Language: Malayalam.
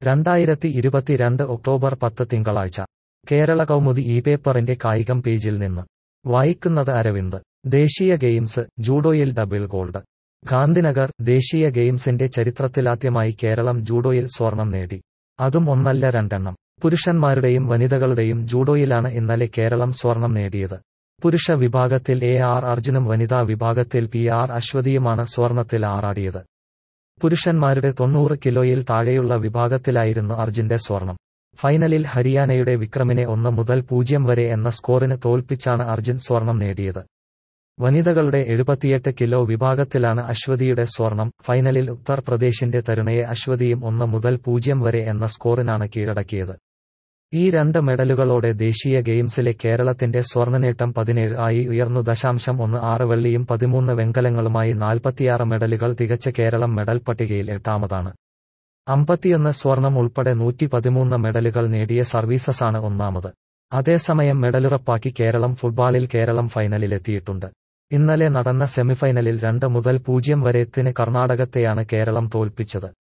രണ്ടായിരത്തി ഇരുപത്തിരണ്ട് ഒക്ടോബർ പത്ത് തിങ്കളാഴ്ച കേരള കൗമുദി ഈ പേപ്പറിന്റെ കായികം പേജിൽ നിന്ന് വായിക്കുന്നത് അരവിന്ദ് ദേശീയ ഗെയിംസ് ജൂഡോയിൽ ഡബിൾ ഗോൾഡ് ഗാന്ധിനഗർ ദേശീയ ഗെയിംസിന്റെ ചരിത്രത്തിലാദ്യമായി കേരളം ജൂഡോയിൽ സ്വർണം നേടി അതും ഒന്നല്ല രണ്ടെണ്ണം പുരുഷന്മാരുടെയും വനിതകളുടെയും ജൂഡോയിലാണ് ഇന്നലെ കേരളം സ്വർണം നേടിയത് പുരുഷ വിഭാഗത്തിൽ എ ആർ അർജുനും വനിതാ വിഭാഗത്തിൽ പി ആർ അശ്വതിയുമാണ് സ്വർണത്തിൽ ആറാടിയത് പുരുഷന്മാരുടെ തൊണ്ണൂറ് കിലോയിൽ താഴെയുള്ള വിഭാഗത്തിലായിരുന്നു അർജുന്റെ സ്വർണം ഫൈനലിൽ ഹരിയാനയുടെ വിക്രമിനെ ഒന്ന് മുതൽ പൂജ്യം വരെ എന്ന സ്കോറിന് തോൽപ്പിച്ചാണ് അർജുൻ സ്വർണം നേടിയത് വനിതകളുടെ എഴുപത്തിയെട്ട് കിലോ വിഭാഗത്തിലാണ് അശ്വതിയുടെ സ്വർണം ഫൈനലിൽ ഉത്തർപ്രദേശിന്റെ തരുണയെ അശ്വതിയും ഒന്ന് മുതൽ പൂജ്യം വരെ എന്ന സ്കോറിനാണ് കീഴടക്കിയത് ഈ രണ്ട് മെഡലുകളോടെ ദേശീയ ഗെയിംസിലെ കേരളത്തിന്റെ സ്വർണ്ണനേട്ടം പതിനേഴ് ആയി ഉയർന്നു ദശാംശം ഒന്ന് ആറ് വെള്ളിയും പതിമൂന്ന് വെങ്കലങ്ങളുമായി നാൽപ്പത്തിയാറ് മെഡലുകൾ തികച്ച കേരളം മെഡൽ പട്ടികയിൽ എട്ടാമതാണ് അമ്പത്തിയൊന്ന് സ്വർണം ഉൾപ്പെടെ നൂറ്റി പതിമൂന്ന് മെഡലുകൾ നേടിയ സർവീസസാണ് ഒന്നാമത് അതേസമയം മെഡലുറപ്പാക്കി കേരളം ഫുട്ബോളിൽ കേരളം ഫൈനലിലെത്തിയിട്ടുണ്ട് ഇന്നലെ നടന്ന സെമിഫൈനലിൽ രണ്ട് മുതൽ പൂജ്യം വരെ എത്തിന് കർണാടകത്തെയാണ് കേരളം തോൽപ്പിച്ചത്